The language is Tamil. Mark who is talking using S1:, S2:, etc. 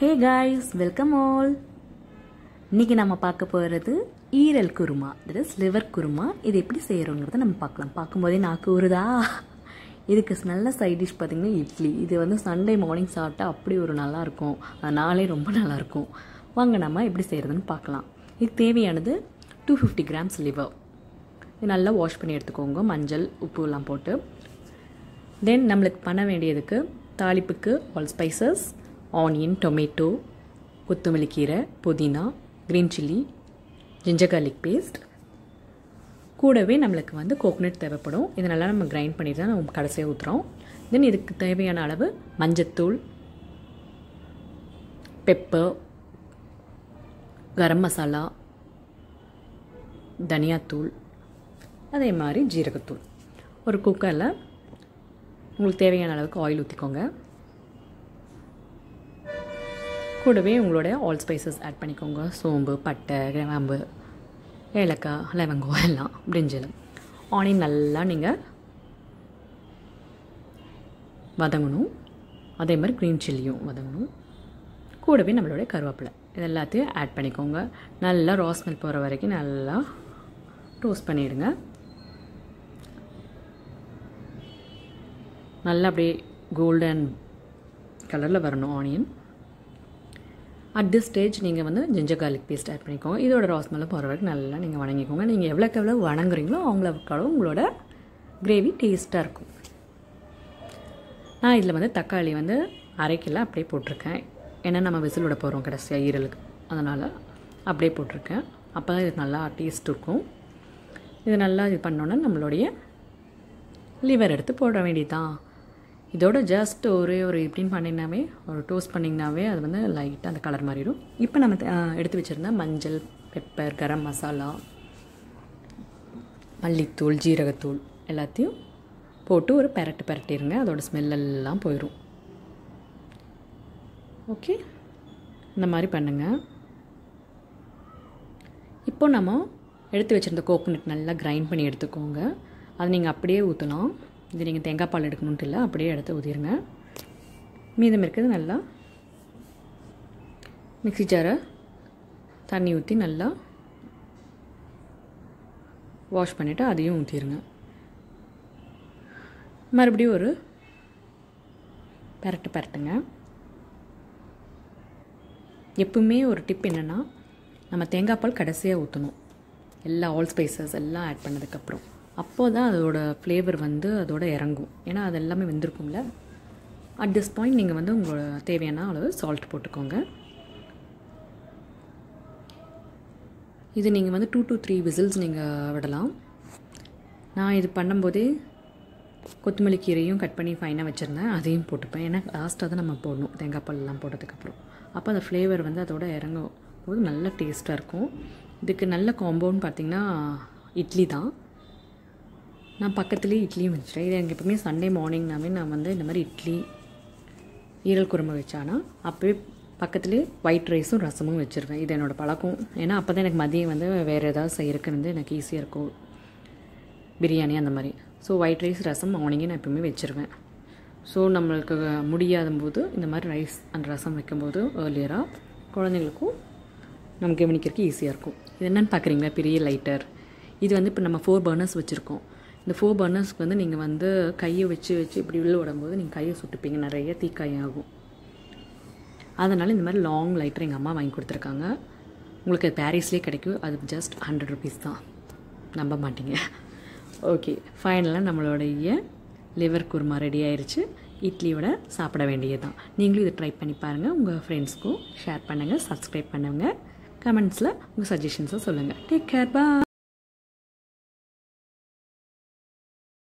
S1: ஹே காய்ஸ் வெல்கம் ஆல் இன்னைக்கு நம்ம பார்க்க போகிறது ஈரல் kurma that is liver kurma இது எப்படி செய்கிறோங்கிறத நம்ம பார்க்கலாம் பார்க்கும்போதே நாக்கு ஊறுதா இதுக்கு நல்ல சைட் டிஷ் பார்த்திங்கன்னா இட்லி இது வந்து சண்டே மார்னிங் சாப்பிட்டா அப்படி ஒரு நல்லாயிருக்கும் நாளே ரொம்ப நல்லாயிருக்கும் வாங்க நம்ம எப்படி செய்கிறதுன்னு பார்க்கலாம் இது தேவையானது டூ ஃபிஃப்டி கிராம்ஸ் லிவர் இது நல்லா வாஷ் பண்ணி எடுத்துக்கோங்க மஞ்சள் உப்பு எல்லாம் போட்டு தென் நம்மளுக்கு பண்ண வேண்டியதுக்கு தாளிப்புக்கு ஆல் ஸ்பைசஸ் ஆனியன் டொமேட்டோ கொத்தமல்லி கீரை புதினா green chilli ginger garlic paste கூடவே நம்மளுக்கு வந்து கோகோனட் தேவைப்படும் இது நல்லா நம்ம கிரைண்ட் பண்ணி தான் நம்ம கடைசியாக ஊற்றுறோம் தென் இதுக்கு தேவையான அளவு மஞ்சத்தூள் பெப்பர் கரம் மசாலா தனியாத்தூள் அதே மாதிரி ஜீரகத்தூள் ஒரு குக்கரில் உங்களுக்கு தேவையான அளவுக்கு ஆயில் ஊற்றிக்கோங்க கூடவே உங்களோட ஆல் ஸ்பைசஸ் ஆட் பண்ணிக்கோங்க சோம்பு பட்டை கிராம்பு ஏலக்காய் லவங்கம் எல்லாம் பிரிஞ்சல் ஆனியன் நல்லா நீங்கள் வதங்கணும் அதே மாதிரி க்ரீன் சில்லியும் வதங்கணும் கூடவே நம்மளோட கருவேப்பிலை இது எல்லாத்தையும் ஆட் பண்ணிக்கோங்க நல்லா ரோஸ்மெல் போகிற வரைக்கும் நல்லா டோஸ்ட் பண்ணிவிடுங்க நல்லா அப்படியே கோல்டன் கலரில் வரணும் ஆனியன் அட் திஸ் ஸ்டேஜ் நீங்கள் வந்து ஜிஞ்சர் கார்லிக் பேஸ்ட் ஆட் பண்ணிக்கோங்க இதோட ராஸ்மெல்லாம் போகிற வரைக்கும் நல்லா நீங்கள் வணங்கிக்கோங்க நீங்கள் எவ்வளோக்கு எவ்வளோ வணங்குறீங்களோ அவங்களுக்கு உங்களோட கிரேவி டேஸ்ட்டாக இருக்கும் நான் இதில் வந்து தக்காளி வந்து அரை கிலோ அப்படியே போட்டிருக்கேன் ஏன்னா நம்ம விசில் விட போகிறோம் கடைசியாக ஈரலுக்கு அதனால் அப்படியே போட்டிருக்கேன் அப்போ தான் இது நல்லா டேஸ்ட் இருக்கும் இது நல்லா இது பண்ணோன்னா நம்மளுடைய லிவர் எடுத்து போட வேண்டியதுதான் இதோட ஜஸ்ட் ஒரே ஒரு இப்படின்னு பண்ணிங்கனாவே ஒரு டோஸ்ட் பண்ணிங்கனாவே அது வந்து லைட்டாக அந்த கலர் மாறிடும் இப்போ நம்ம எடுத்து வச்சுருந்த மஞ்சள் பெப்பர் கரம் மசாலா மல்லித்தூள் ஜீரகத்தூள் எல்லாத்தையும் போட்டு ஒரு பெரட்டு பெரட்டிடுங்க அதோட ஸ்மெல் எல்லாம் போயிடும் ஓகே இந்த மாதிரி பண்ணுங்கள் இப்போ நம்ம எடுத்து வச்சுருந்த கோகோனட் நல்லா கிரைண்ட் பண்ணி எடுத்துக்கோங்க அதை நீங்கள் அப்படியே ஊற்றலாம் இது நீங்கள் தேங்காய் பால் எடுக்கணுன்ட்டு இல்லை அப்படியே எடுத்து ஊற்றிடுங்க மீதம் இருக்கிறது நல்லா மிக்சி ஜாரை தண்ணி ஊற்றி நல்லா வாஷ் பண்ணிவிட்டு அதையும் ஊற்றிடுங்க மறுபடியும் ஒரு பெரட்டு பெரட்டுங்க எப்பவுமே ஒரு டிப் என்னென்னா நம்ம தேங்காய் பால் கடைசியாக ஊற்றணும் எல்லா ஆல் ஸ்பைசஸ் எல்லாம் ஆட் பண்ணதுக்கப்புறம் அப்போ தான் அதோட ஃப்ளேவர் வந்து அதோட இறங்கும் ஏன்னா அது எல்லாமே வெந்திருக்கும்ல அட் திஸ் பாயிண்ட் நீங்கள் வந்து உங்களோட தேவையான அளவு சால்ட் போட்டுக்கோங்க இது நீங்கள் வந்து டூ டு த்ரீ விசில்ஸ் நீங்கள் விடலாம் நான் இது பண்ணும்போதே கொத்தமல்லி கீரையும் கட் பண்ணி ஃபைனாக வச்சுருந்தேன் அதையும் போட்டுப்பேன் ஏன்னா லாஸ்ட்டாக தான் நம்ம போடணும் தேங்காய் பால்லாம் போட்டதுக்கப்புறம் அப்போ அந்த ஃப்ளேவர் வந்து அதோட இறங்கும் போது நல்ல டேஸ்ட்டாக இருக்கும் இதுக்கு நல்ல காம்பவுண்ட் பார்த்திங்கன்னா இட்லி தான் நான் பக்கத்துலேயே இட்லியும் வச்சுட்டேன் இது எனக்கு எப்பவுமே சண்டே மார்னிங்னாவே நான் வந்து இந்த மாதிரி இட்லி ஈரல் குருமா வச்சானா அப்போயே பக்கத்துலேயே ஒயிட் ரைஸும் ரசமும் வச்சுருவேன் இது என்னோடய பழக்கம் ஏன்னா அப்போ தான் எனக்கு மதியம் வந்து வேறு ஏதாவது செய்யறதுக்கு வந்து எனக்கு ஈஸியாக இருக்கும் பிரியாணி அந்த மாதிரி ஸோ ஒயிட் ரைஸ் ரசம் மார்னிங்கே நான் எப்பவுமே வச்சுருவேன் ஸோ நம்மளுக்கு முடியாத போது இந்த மாதிரி ரைஸ் அண்ட் ரசம் வைக்கும்போது ஏர்லியராக குழந்தைங்களுக்கும் நம்ம கவனிக்கிறதுக்கு ஈஸியாக இருக்கும் இது என்னென்னு பார்க்குறீங்களா பெரிய லைட்டர் இது வந்து இப்போ நம்ம ஃபோர் பர்னர்ஸ் வச்சுருக்கோம் இந்த ஃபோர் பர்னர்ஸ்க்கு வந்து நீங்கள் வந்து கையை வச்சு வச்சு இப்படி உள்ள விடும்போது நீங்கள் கையை சுட்டுப்பீங்க நிறைய தீக்காய் ஆகும் அதனால் இந்த மாதிரி லாங் லைட்டர் எங்கள் அம்மா வாங்கி கொடுத்துருக்காங்க உங்களுக்கு அது பாரிஸ்லேயே கிடைக்கும் அது ஜஸ்ட் ஹண்ட்ரட் ருபீஸ் தான் நம்ப மாட்டீங்க ஓகே ஃபைனலாக நம்மளுடைய லிவர் குருமா ரெடி ஆயிடுச்சு இட்லியோட சாப்பிட வேண்டியது தான் நீங்களும் இதை ட்ரை பண்ணி பாருங்கள் உங்கள் ஃப்ரெண்ட்ஸ்க்கும் ஷேர் பண்ணுங்கள் சப்ஸ்கிரைப் பண்ணுங்கள் கமெண்ட்ஸில் உங்கள் சஜஷன்ஸை சொல்லுங்கள் டேக் கேர் பா